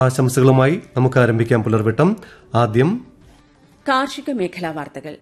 ആശംസകളുമായി നമുക്ക് ആരംഭിക്കാം പുലർവട്ടം ആദ്യം കാർഷിക മേഖലാ വാർത്തകൾ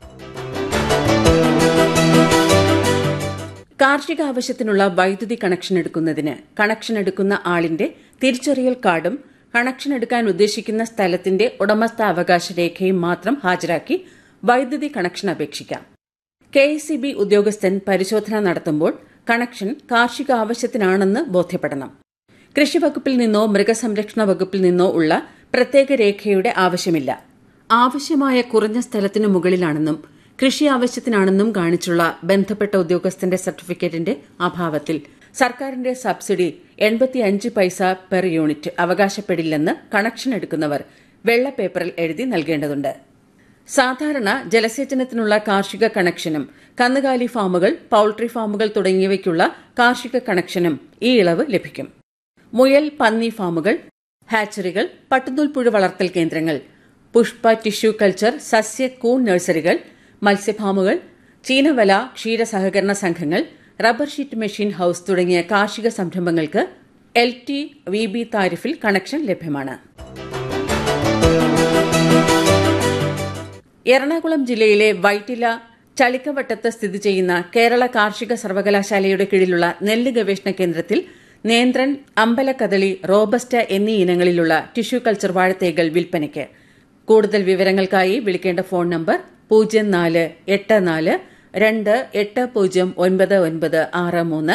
കാർഷിക ആവശ്യത്തിനുള്ള വൈദ്യുതി കണക്ഷൻ എടുക്കുന്നതിന് കണക്ഷൻ എടുക്കുന്ന ആളിന്റെ തിരിച്ചറിയൽ കാർഡും കണക്ഷൻ എടുക്കാൻ ഉദ്ദേശിക്കുന്ന സ്ഥലത്തിന്റെ ഉടമസ്ഥാവകാശ രേഖയും മാത്രം ഹാജരാക്കി വൈദ്യുതി കണക്ഷൻ അപേക്ഷിക്കാം കെ എസ് ബി ഉദ്യോഗസ്ഥൻ പരിശോധന നടത്തുമ്പോൾ കണക്ഷൻ കാർഷിക ആവശ്യത്തിനാണെന്ന് ബോധ്യപ്പെടണം കൃഷിവകുപ്പിൽ നിന്നോ മൃഗസംരക്ഷണ വകുപ്പിൽ നിന്നോ ഉള്ള പ്രത്യേക രേഖയുടെ ആവശ്യമില്ല ആവശ്യമായ കുറഞ്ഞ സ്ഥലത്തിനു മുകളിലാണെന്നും കൃഷി ആവശ്യത്തിനാണെന്നും കാണിച്ചുള്ള ബന്ധപ്പെട്ട ഉദ്യോഗസ്ഥന്റെ സർട്ടിഫിക്കറ്റിന്റെ അഭാവത്തിൽ സർക്കാരിന്റെ സബ്സിഡി എൺപത്തിയഞ്ച് പൈസ പെർ യൂണിറ്റ് അവകാശപ്പെടില്ലെന്ന് കണക്ഷൻ എടുക്കുന്നവർ വെള്ള പേപ്പറിൽ എഴുതി നൽകേണ്ടതുണ്ട് സാധാരണ ജലസേചനത്തിനുള്ള കാർഷിക കണക്ഷനും കന്നുകാലി ഫാമുകൾ പൌൾട്രി ഫാമുകൾ തുടങ്ങിയവയ്ക്കുള്ള കാർഷിക കണക്ഷനും ഈ ഇളവ് ലഭിക്കും മുയൽ പന്നി ഫാമുകൾ ഹാച്ചറികൾ പട്ടുനൂൽപ്പുഴു വളർത്തൽ കേന്ദ്രങ്ങൾ പുഷ്പ ടിഷ്യൂ കൾച്ചർ സസ്യ കൂൺ നഴ്സറികൾ മത്സ്യഫാമുകൾ ചീനവല ക്ഷീര സഹകരണ സംഘങ്ങൾ റബ്ബർ ഷീറ്റ് മെഷീൻ ഹൌസ് തുടങ്ങിയ കാർഷിക സംരംഭങ്ങൾക്ക് എൽ ടി വി ബി താരിഫിൽ കണക്ഷൻ ലഭ്യമാണ് എറണാകുളം ജില്ലയിലെ വൈറ്റില ചളിക്കവട്ടത്ത് സ്ഥിതി ചെയ്യുന്ന കേരള കാർഷിക സർവകലാശാലയുടെ കീഴിലുള്ള നെല്ല് ഗവേഷണ കേന്ദ്രത്തിൽ നേന്ത്രൻ അമ്പലക്കദളി റോബസ്റ്റ എന്നീ ഇനങ്ങളിലുള്ള ടിഷ്യൂ കൾച്ചർ വാഴത്തൈകൾ വിൽപ്പനയ്ക്ക് കൂടുതൽ വിവരങ്ങൾക്കായി വിളിക്കേണ്ട ഫോൺ നമ്പർ പൂജ്യം നാല് എട്ട് നാല് രണ്ട് എട്ട് പൂജ്യം ഒൻപത് ഒൻപത് ആറ് മൂന്ന്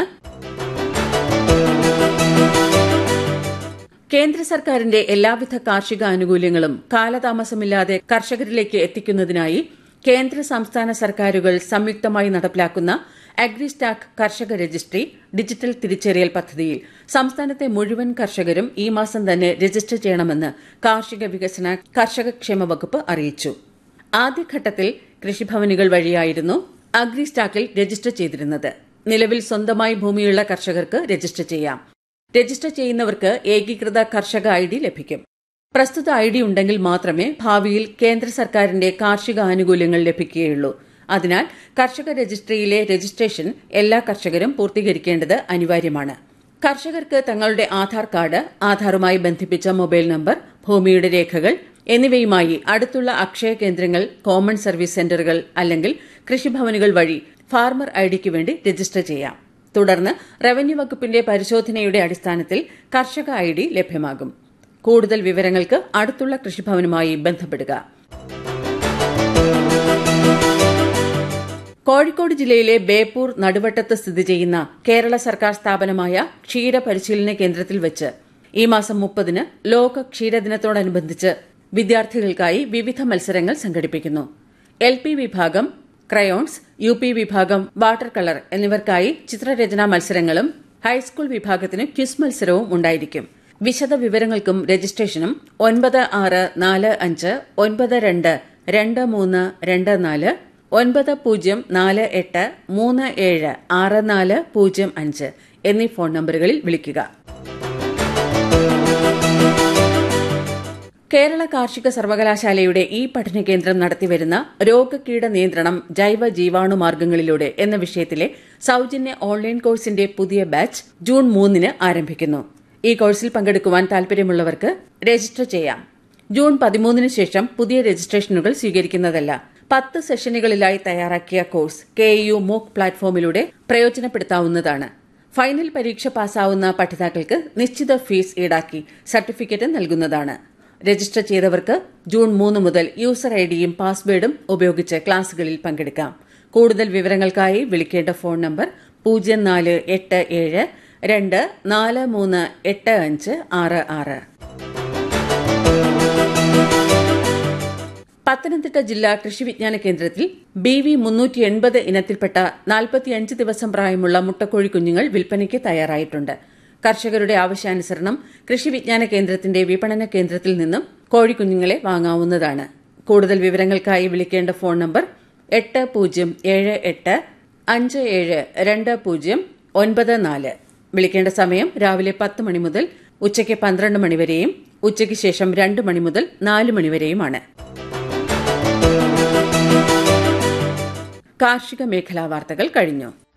കേന്ദ്ര സർക്കാരിന്റെ എല്ലാവിധ കാർഷിക ആനുകൂല്യങ്ങളും കാലതാമസമില്ലാതെ കർഷകരിലേക്ക് എത്തിക്കുന്നതിനായി കേന്ദ്ര സംസ്ഥാന സർക്കാരുകൾ സംയുക്തമായി നടപ്പിലാക്കുന്ന അഗ്രിസ്റ്റാക്ക് കർഷക രജിസ്ട്രി ഡിജിറ്റൽ തിരിച്ചറിയൽ പദ്ധതിയിൽ സംസ്ഥാനത്തെ മുഴുവൻ കർഷകരും ഈ മാസം തന്നെ രജിസ്റ്റർ ചെയ്യണമെന്ന് കാർഷിക വികസന കർഷകക്ഷേമ വകുപ്പ് അറിയിച്ചു ആദ്യഘട്ടത്തിൽ കൃഷിഭവനുകൾ വഴിയായിരുന്നു അഗ്രിസ്റ്റാക്കിൽ രജിസ്റ്റർ ചെയ്തിരുന്നത് നിലവിൽ സ്വന്തമായി ഭൂമിയുള്ള കർഷകർക്ക് രജിസ്റ്റർ ചെയ്യാം രജിസ്റ്റർ ചെയ്യുന്നവർക്ക് ഏകീകൃത കർഷക ഐ ഡി ലഭിക്കും പ്രസ്തുത ഐ ഡി ഉണ്ടെങ്കിൽ മാത്രമേ ഭാവിയിൽ കേന്ദ്ര സർക്കാരിന്റെ കാർഷിക ആനുകൂല്യങ്ങൾ ലഭിക്കുകയുള്ളൂ അതിനാൽ കർഷക രജിസ്ട്രിയിലെ രജിസ്ട്രേഷൻ എല്ലാ കർഷകരും പൂർത്തീകരിക്കേണ്ടത് അനിവാര്യമാണ് കർഷകർക്ക് തങ്ങളുടെ ആധാർ കാർഡ് ആധാറുമായി ബന്ധിപ്പിച്ച മൊബൈൽ നമ്പർ ഭൂമിയുടെ രേഖകൾ എന്നിവയുമായി അടുത്തുള്ള അക്ഷയ കേന്ദ്രങ്ങൾ കോമൺ സർവീസ് സെന്ററുകൾ അല്ലെങ്കിൽ കൃഷിഭവനുകൾ വഴി ഫാർമർ ഐഡിക്ക് വേണ്ടി രജിസ്റ്റർ ചെയ്യാം തുടർന്ന് റവന്യൂ വകുപ്പിന്റെ പരിശോധനയുടെ അടിസ്ഥാനത്തിൽ കർഷക ഐ ഡി ലഭ്യമാകും കൂടുതൽ വിവരങ്ങൾക്ക് അടുത്തുള്ള കൃഷിഭവനുമായി ബന്ധപ്പെടുക കോഴിക്കോട് ജില്ലയിലെ ബേപ്പൂർ നടുവട്ടത്ത് സ്ഥിതി ചെയ്യുന്ന കേരള സർക്കാർ സ്ഥാപനമായ ക്ഷീര പരിശീലന കേന്ദ്രത്തിൽ വെച്ച് ഈ മാസം മുപ്പതിന് ലോക ക്ഷീരദിനത്തോടനുബന്ധിച്ച് വിദ്യാർത്ഥികൾക്കായി വിവിധ മത്സരങ്ങൾ സംഘടിപ്പിക്കുന്നു എൽ പി വിഭാഗം ക്രയോൺസ് യു പി വിഭാഗം വാട്ടർ കളർ എന്നിവർക്കായി ചിത്രരചനാ മത്സരങ്ങളും ഹൈസ്കൂൾ വിഭാഗത്തിന് ക്വിസ് മത്സരവും ഉണ്ടായിരിക്കും വിശദ വിവരങ്ങൾക്കും രജിസ്ട്രേഷനും ഒൻപത് ആറ് നാല് അഞ്ച് ഒൻപത് രണ്ട് രണ്ട് മൂന്ന് രണ്ട് നാല് ഒൻപത് പൂജ്യം നാല് എട്ട് മൂന്ന് ഏഴ് ആറ് നാല് പൂജ്യം അഞ്ച് എന്നീ ഫോൺ നമ്പറുകളിൽ വിളിക്കുക കേരള കാർഷിക സർവകലാശാലയുടെ ഈ പഠന കേന്ദ്രം നടത്തിവരുന്ന രോഗകീട നിയന്ത്രണം ജൈവ ജീവാണു മാർഗങ്ങളിലൂടെ എന്ന വിഷയത്തിലെ സൌജന്യ ഓൺലൈൻ കോഴ്സിന്റെ പുതിയ ബാച്ച് ജൂൺ മൂന്നിന് ആരംഭിക്കുന്നു ഈ കോഴ്സിൽ പങ്കെടുക്കുവാൻ താൽപര്യമുള്ളവർക്ക് രജിസ്റ്റർ ചെയ്യാം ജൂൺ പതിമൂന്നിന് ശേഷം പുതിയ രജിസ്ട്രേഷനുകൾ സ്വീകരിക്കുന്നതല്ല പത്ത് സെഷനുകളിലായി തയ്യാറാക്കിയ കോഴ്സ് കെ യു മൂക്ക് പ്ലാറ്റ്ഫോമിലൂടെ പ്രയോജനപ്പെടുത്താവുന്നതാണ് ഫൈനൽ പരീക്ഷ പാസ്സാവുന്ന പഠിതാക്കൾക്ക് നിശ്ചിത ഫീസ് ഈടാക്കി സർട്ടിഫിക്കറ്റ് നൽകുന്നതാണ് രജിസ്റ്റർ ചെയ്തവർക്ക് ജൂൺ മൂന്ന് മുതൽ യൂസർ ഐഡിയും പാസ്വേഡും ഉപയോഗിച്ച് ക്ലാസുകളിൽ പങ്കെടുക്കാം കൂടുതൽ വിവരങ്ങൾക്കായി വിളിക്കേണ്ട ഫോൺ നമ്പർ പൂജ്യം നാല് എട്ട് ഏഴ് രണ്ട് നാല് മൂന്ന് എട്ട് അഞ്ച് ആറ് ആറ് പത്തനംതിട്ട ജില്ലാ കൃഷി വിജ്ഞാന കേന്ദ്രത്തിൽ ബി വി മുന്നൂറ്റി എൺപത് ഇനത്തിൽപ്പെട്ട നാൽപ്പത്തിയഞ്ച് ദിവസം പ്രായമുള്ള മുട്ടക്കോഴി കുഞ്ഞുങ്ങൾ വിൽപ്പനയ്ക്ക് തയ്യാറായിട്ടുണ്ട് കർഷകരുടെ ആവശ്യാനുസരണം കൃഷി വിജ്ഞാന കേന്ദ്രത്തിന്റെ വിപണന കേന്ദ്രത്തിൽ നിന്നും കോഴിക്കുഞ്ഞുങ്ങളെ വാങ്ങാവുന്നതാണ് കൂടുതൽ വിവരങ്ങൾക്കായി വിളിക്കേണ്ട ഫോൺ നമ്പർ എട്ട് പൂജ്യം ഏഴ് എട്ട് അഞ്ച് ഏഴ് രണ്ട് പൂജ്യം ഒൻപത് നാല് വിളിക്കേണ്ട സമയം രാവിലെ പത്ത് മണി മുതൽ ഉച്ചയ്ക്ക് പന്ത്രണ്ട് മണിവരെയും ഉച്ചയ്ക്ക് ശേഷം രണ്ട് മണി മുതൽ നാല് മണിവരെയുമാണ് കാർഷിക മേഖലാ വാർത്തകൾ കഴിഞ്ഞു